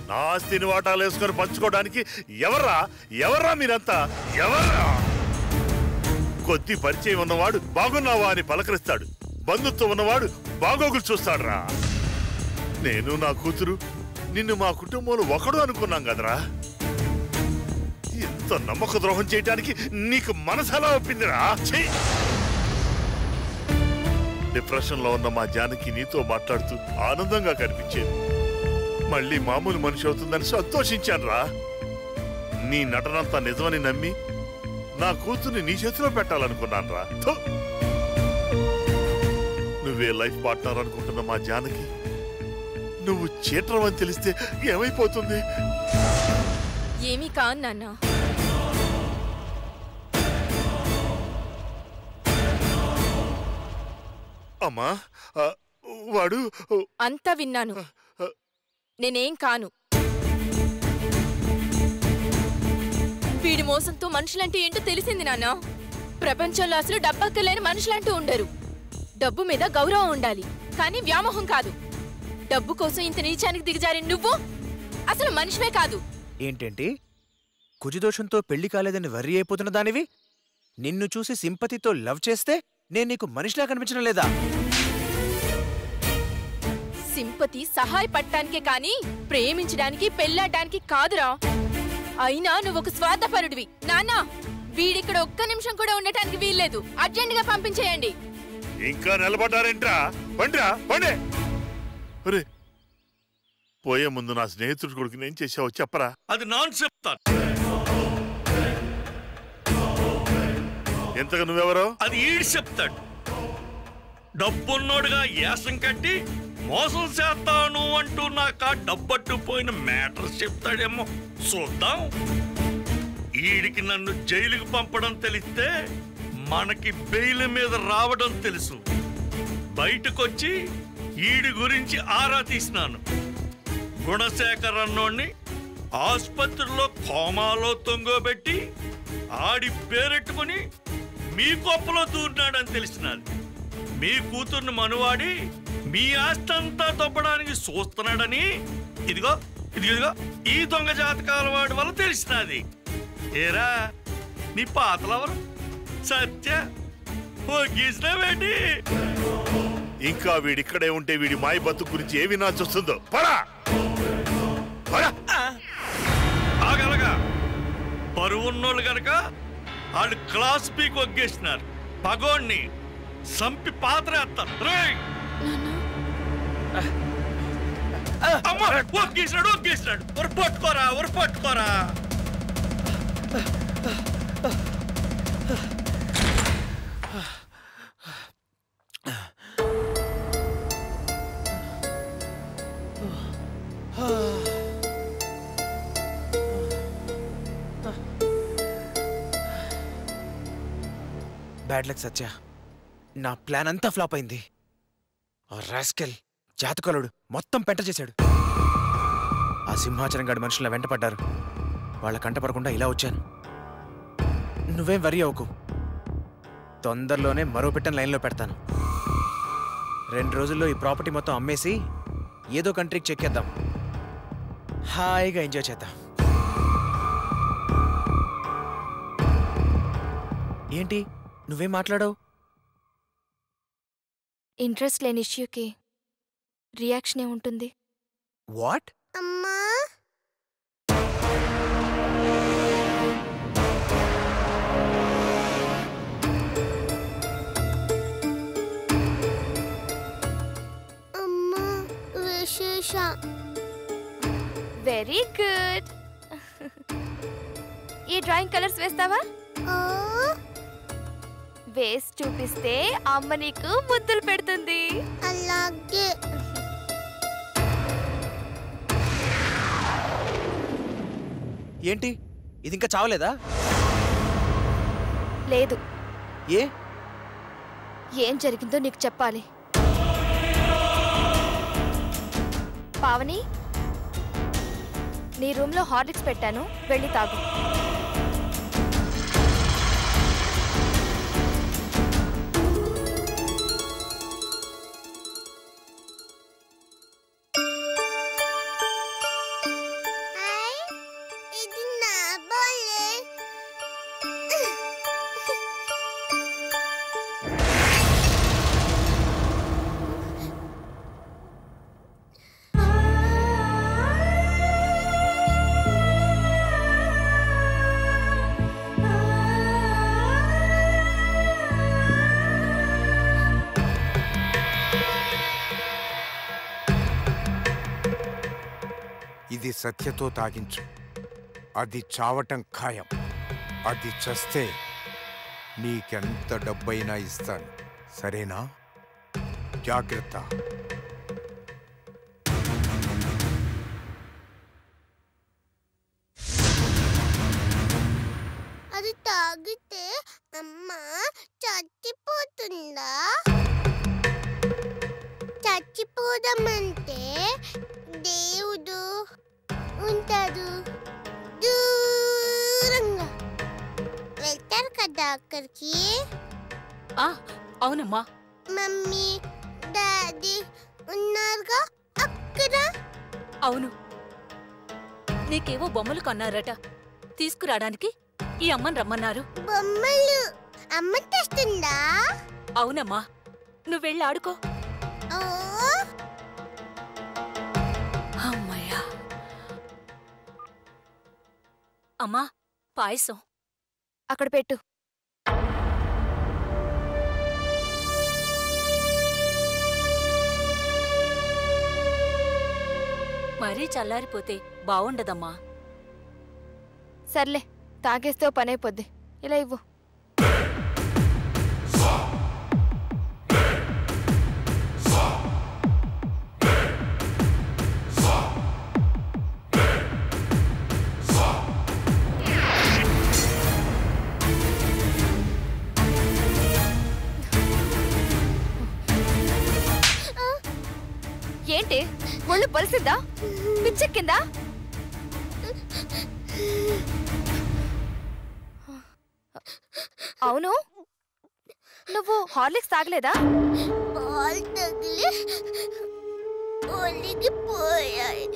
నా ఆస్తిని వాటాలు వేసుకొని పంచుకోవడానికి ఎవర్రా ఎవర్రా మీరంతా ఎవర్రా కొద్ది పరిచయం ఉన్నవాడు బాగున్నావా అని పలకరిస్తాడు బంధుత్వం ఉన్నవాడు బాగోగులు చూస్తాడురా నేను నా కూతురు నిన్ను మా కుటుంబంలో ఒకడు అనుకున్నాం కదరా ఎంత నమ్మక ద్రోహం చేయడానికి నీకు మనసలా ఒప్పిందిరా ఛీ! డిప్రెషన్ లో ఉన్న మా జానకి నీతో మాట్లాడుతూ ఆనందంగా కనిపించేది మళ్ళీ మామూలు మనిషి అవుతుందని సంతోషించాను రా నీ నటనంతా నిజమని నమ్మి నా కూతుర్ని నీ చేతిలో పెట్టాలనుకున్నాను రా నువ్వే లైఫ్ పార్ట్నర్ అనుకుంటున్న మా జానకి నువ్వు చీటరం అని తెలిస్తే ఏమైపోతుంది ఏమీ కాదు నాన్న అమ్మా ఆ, వాడు అంతా విన్నాను నేనేం కాను వీడి మోసంతో మనుషులంటే ఏంటో తెలిసింది నాన్న ప్రపంచంలో అసలు డబ్బక్కలేని మనుషులంటూ ఉండరు డబ్బు మీద గౌరవం ఉండాలి కానీ వ్యామోహం కాదు డబ్బు కోసం ఇంత నీచానికి దిగజారి నువ్వు అసలు మనిషివే కాదు ఏంటేంటి కుజిదోషంతో పెళ్లి కాలేదని వర్రీ అయిపోతున్న దానివి నిన్ను చూసి సింపతితో లవ్ చేస్తే నేను నీకు మనిషిలా కనిపించడం లేదా సింపతి సహాయపడటానికే కాని ప్రేమించడానికి పెళ్ళాడడానికి కాదురా అయినా నువ్వు ఒక స్వార్థపరుడివి నాన్న వీడిక్కడ ఒక్క నిమిషం కూడా ఉండటానికి వీల్లేదు అర్జెంట్ గా పంపించేయండి ఇంకా నిలబడ్డారేంట్రా పండిరా పండే ఒరే పోయే ముందు నా స్నేహితుడి కొడుకు నేను చేసావో చెప్పరా అది నాన్ చెప్తాను ఎంతగా నువ్వెవరో అది ఈడు చెప్తాడు డబ్బున్నోడుగా యాసం కట్టి మోసం చేస్తాను అంటూ నాకు ఆ డబ్బట్టుపోయిన మ్యాటర్ చెప్తాడేమో చూద్దాం ఈడికి నన్ను జైలుకి పంపడం తెలిస్తే మనకి బెయిల్ మీద రావడం తెలుసు బయటకొచ్చి ఈడి గురించి ఆరా తీసినాను గుణశేఖర్ అన్నోడిని ఆసుపత్రిలో కోమాలో తొంగోబెట్టి ఆడి పేరెట్టుకుని మీ కొప్పలో దూరినాడని తెలిసినది మీ కూతుర్ని మనువాడి మీ ఆస్తి అంతా తొప్పడానికి చూస్తున్నాడని ఇదిగో ఇదిగో ఇదిగో ఈ దొంగ జాతకాల వాడి వల్ల తెలిసినది ఏరా నీ పాతలెవరు సత్య ఓ గీసినవేంటి ఇంకా వీడిక్కడే ఉంటే వీడి మాయ బతుకు గురించి ఏ వినాల్సి వస్తుందో పడా పడా ఆగలగా పరువున్నోళ్ళు గనక వాళ్ళు క్లాస్ పీకి ఒగ్గేసినారు పగోణ్ణి సంపి పాత్ర వేస్తారు రేయ్! అమ్మ ఒగ్గేసినాడు ఒగ్గేసినాడు ఒరు పట్టుకోరా ఒరు పట్టుకోరా బ్యాడ్ లక్ సత్య నా ప్లాన్ అంతా ఫ్లాప్ అయింది ఆ రాస్కెల్ జాతకలుడు మొత్తం పెంట చేశాడు ఆ సింహాచలం గాడి మనుషుల వెంట పడ్డారు వాళ్ళ కంట పడకుండా ఇలా వచ్చాను నువ్వేం వరి అవ్వకు తొందరలోనే మరో పెట్టని లైన్లో పెడతాను రెండు రోజుల్లో ఈ ప్రాపర్టీ మొత్తం అమ్మేసి ఏదో కంట్రీకి చెక్కేద్దాం హాయిగా ఎంజాయ్ చేద్దాం ఏంటి నువ్వేం మాట్లాడావు ఇంట్రెస్ట్ లేని ఇష్యూకి రియాక్షన్ ఏముంటుంది వాట్ అమ్మా అమ్మా విశేష వెరీ గుడ్ ఈ డ్రాయింగ్ కలర్స్ వేస్తావా ఆ, వేసి చూపిస్తే అమ్మ నీకు ముద్దులు పెడుతుంది అలాగే ఏంటి ఇది ఇంకా చావలేదా లేదు ఏ ఏం జరిగిందో నీకు చెప్పాలి పావని నీ రూమ్లో హార్లిక్స్ పెట్టాను వెళ్ళి తాగు అది సత్యతో తాగించు అది చావటం ఖాయం అది చస్తే నీకెంత డబ్బైనా ఇస్తాను సరేనా జాగ్రత్త అది తాగితే అమ్మ చచ్చిపోతుందా చచ్చిపోదామంటే దేవుడు ఉంటాడు దూరంగా వెళ్తారు కదా అక్కడికి ఆ అవునమ్మా మమ్మీ డాడీ ఉన్నారుగా అక్కడ అవును నీకేవో బొమ్మలు కొన్నారట తీసుకురావడానికి ఈ అమ్మని రమ్మన్నారు బొమ్మలు అమ్మ తెస్తుందా అవునమ్మా నువ్వెళ్ళి ఆడుకో ఓ అమ్మయ్యా అమ్మా పాయసం అక్కడ పెట్టు మరీ చల్లారిపోతే బావుండదమ్మా సర్లే తాగేస్తే ఓ పని అయిపోద్ది ఇలా ఇవ్వు ఏంటి ఒళ్ళు పొలిసిందా పిచ్చెక్కిందా అవును నువ్వు హార్లిక్స్ తాగలేదా బాల్ తగిలి ఒలిగిపోయాయి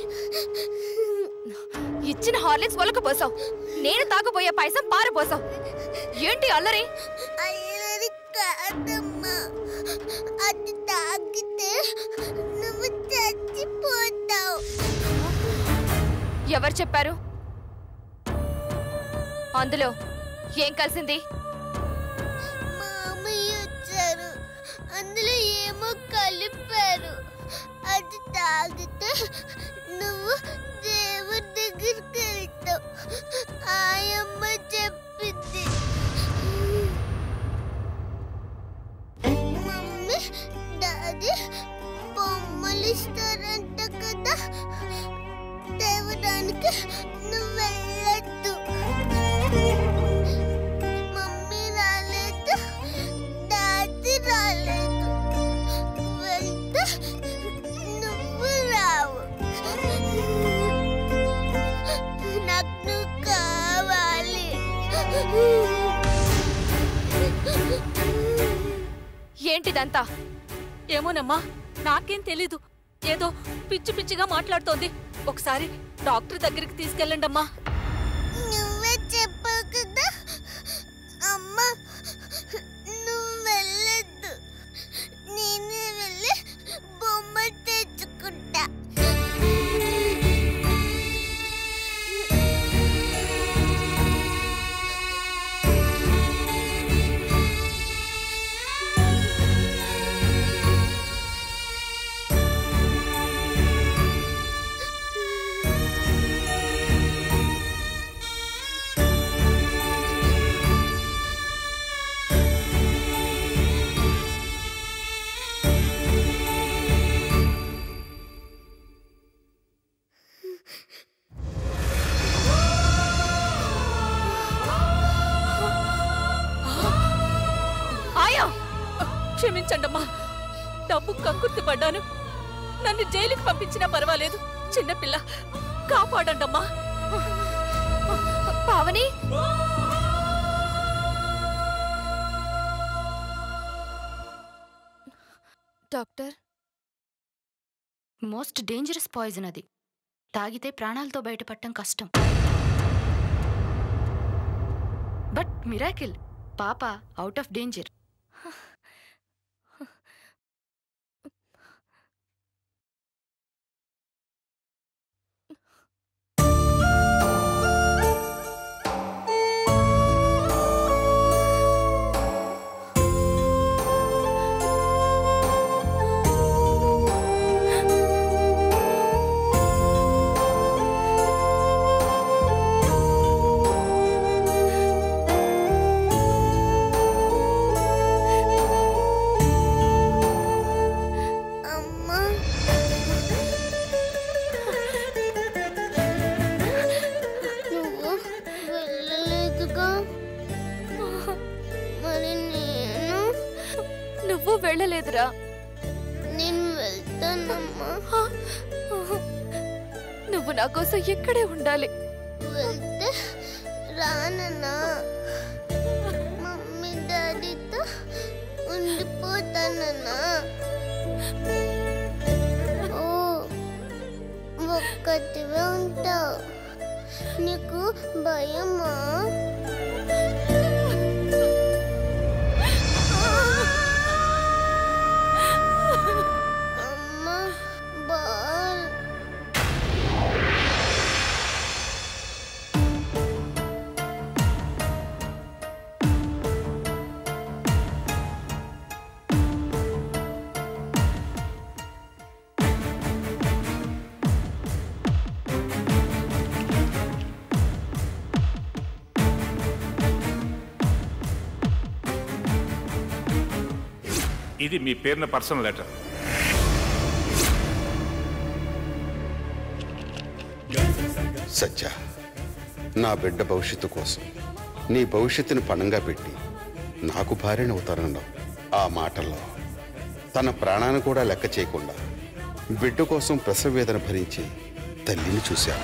ఇచ్చిన హార్లిక్స్ ఒలక పోసావు నేను తాగబోయే పాయసం పారపోసావు ఏంటి అల్లరి అల్లరి కాదమ్మా అది తాగితే నువ్వు చచ్చిపోతావు ఎవరు చెప్పారు అందులో ఏం కలిసింది మామయ్య వచ్చారు అందులో ఏమో కలిపారు అది తాగితే నువ్వు దేవుడి దగ్గరికి వెళ్తావు ఆయమ్మ చెప్పింది మమ్మీ డాడీ బొమ్మలు ఇస్తారంట కదా తేవడానికి నువ్వు వెళ్ళొద్దు మమ్మీ రాలేదు డాడీ రాలేదు వెళ్తే నువ్వు రావు నాకు నువ్వు కావాలి ఏంటిదంతా ఏమోనమ్మా నాకేం తెలీదు ఏదో పిచ్చి పిచ్చిగా మాట్లాడుతోంది ఒకసారి డాక్టర్ దగ్గరికి తీసుకెళ్ళండమ్మా నువ్వే చెప్పావు కదా అమ్మా నువ్వు వెళ్ళొద్దు నేనే వెళ్ళి బొమ్మ తెచ్చుకుంటా ఆయా క్షమించండమ్మా డబ్బు కక్కుర్తి పడ్డాను నన్ను జైలుకి పంపించినా పర్వాలేదు చిన్నపిల్ల కాపాడండమ్మా Pavani doctor most dangerous poison అది తాగితే ప్రాణాలతో బయటపడటం కష్టం బట్ మిరాకిల్ పాప అవుట్ ఆఫ్ డేంజర్ వెళ్ళలేదురా నేను వెళ్తానమ్మా నువ్వు నా కోసం ఇక్కడే ఉండాలి వెళ్తే రానన్నా మమ్మీ డాడీతో ఉండిపోతానన్నా ఓ ఒక్కటివే ఉంటావు నీకు భయమా అమ్మా బాల్ ఇది మీ పేరున పర్సనల్ లెటర్ సత్య నా బిడ్డ భవిష్యత్తు కోసం నీ భవిష్యత్తుని పణంగా పెట్టి నాకు భార్యనవుతానన్నావు ఆ మాటల్లో తన ప్రాణాన్ని కూడా లెక్క చేయకుండా బిడ్డ కోసం ప్రసవ వేదన భరించి తల్లిని చూశాను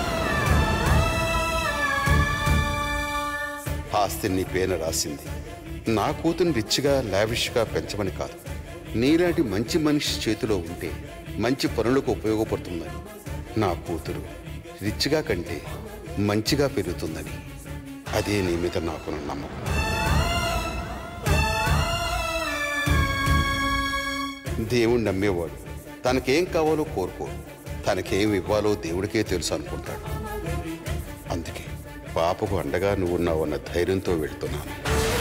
ఆస్తిని నీ పేన రాసింది నా కూతురు రిచ్గా లావిష్గా పెంచమని కాదు నీలాంటి మంచి మనిషి చేతిలో ఉంటే మంచి పనులకు ఉపయోగపడుతుందని నా కూతురు రిచ్గా కంటే మంచిగా పెరుగుతుందని అదే నీ మీద నాకున్న నమ్మకం దేవుణ్ణి నమ్మేవాడు తనకేం కావాలో కోరుకోడు తనకేం ఇవ్వాలో దేవుడికే తెలుసు అనుకుంటాడు అందుకే పాపకు అండగా నువ్వున్నావన్న ధైర్యంతో వెళ్తున్నాను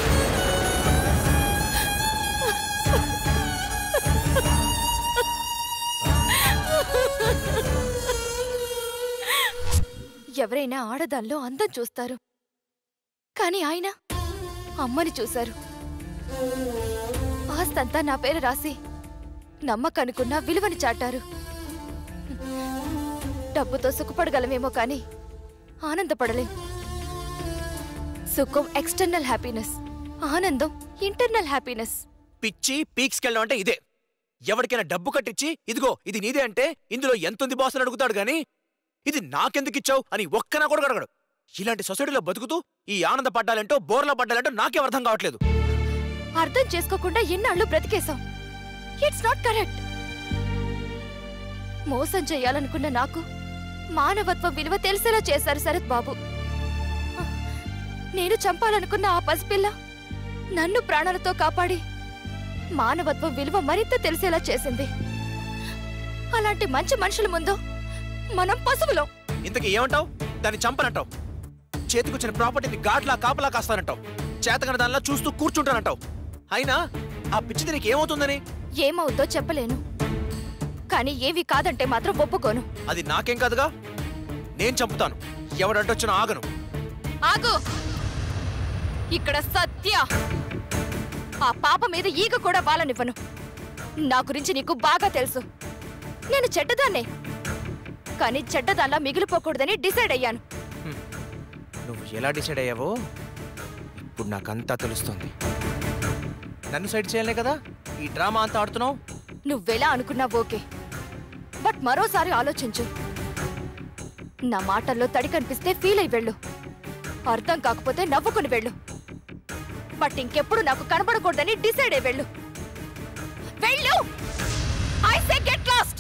ఎవరైనా ఆడదాల్లో అందం చూస్తారు కానీ ఆయన అమ్మని చూశారు ఆస్తంతా నా పేరు రాసి నమ్మకనుకున్న విలువని చాటారు డబ్బుతో సుఖపడగలమేమో కానీ ఆనందపడలేం సుఖం ఎక్స్టర్నల్ హ్యాపీనెస్ ఆనందం ఇంటర్నల్ హ్యాపీనెస్ పిచ్చి పీక్స్కి వెళ్ళడం అంటే ఇదే ఎవరికైనా డబ్బు కట్టించి ఇదిగో ఇది నీదే అంటే ఇందులో ఎంతుంది బాస్ అని అడుగుతాడు గాని ఇది నాకెందుకు ఇచ్చావు అని ఒక్కనా కూడా అడగడు ఇలాంటి సొసైటీలో బతుకుతూ ఈ ఆనంద పడ్డాలంటో బోర్లా పడ్డాలంటో నాకేం అర్థం కావట్లేదు అర్థం చేసుకోకుండా ఎన్నాళ్ళు బ్రతికేశాం ఇట్స్ నాట్ కరెక్ట్ మోసం చేయాలనుకున్న నాకు మానవత్వం విలువ తెలిసేలా చేశారు శరత్ బాబు నేను చంపాలనుకున్న ఆ పసిపిల్ల నన్ను ప్రాణాలతో కాపాడి మానవత్వం విలువ మరింత తెలిసేలా చేసింది అలాంటి మంచి మనుషుల ముందు మనం పశువులం ఇంతకీ ఏమంటావు దాన్ని చంపనంటావు చేతికొచ్చిన ప్రాపర్టీని గాడ్లా కాపలా కాస్తానంటావు చేతగన దానిలా చూస్తూ కూర్చుంటానంటావు అయినా ఆ పిచ్చిది నీకు ఏమవుతుందని ఏమవుతో చెప్పలేను కానీ ఏవి కాదంటే మాత్రం ఒప్పుకోను అది నాకేం కాదుగా నేను చంపుతాను ఎవడంటొచ్చినా ఆగను ఆగు ఇక్కడ సత్య ఆ పాప మీద ఈగ కూడా వాలనివ్వను నా గురించి నీకు బాగా తెలుసు నేను చెడ్డదాన్నే కానీ చెడ్డదాన్లా మిగిలిపోకూడదని డిసైడ్ అయ్యాను నువ్వు ఎలా డిసైడ్ అయ్యావో ఇప్పుడు నాకంతా తెలుస్తుంది నన్ను సైడ్ చేయలే కదా ఈ డ్రామా అంతా ఆడుతున్నావు నువ్వెలా అనుకున్నా ఓకే బట్ మరోసారి ఆలోచించు నా మాటల్లో తడి కనిపిస్తే ఫీల్ అయి వెళ్ళు అర్థం కాకపోతే నవ్వుకుని వెళ్ళు బట్ ఇంకెప్పుడు నాకు కనబడకూడదని డిసైడ్ అయి వెళ్ళు వెళ్ళు ఐ సే గెట్ లాస్ట్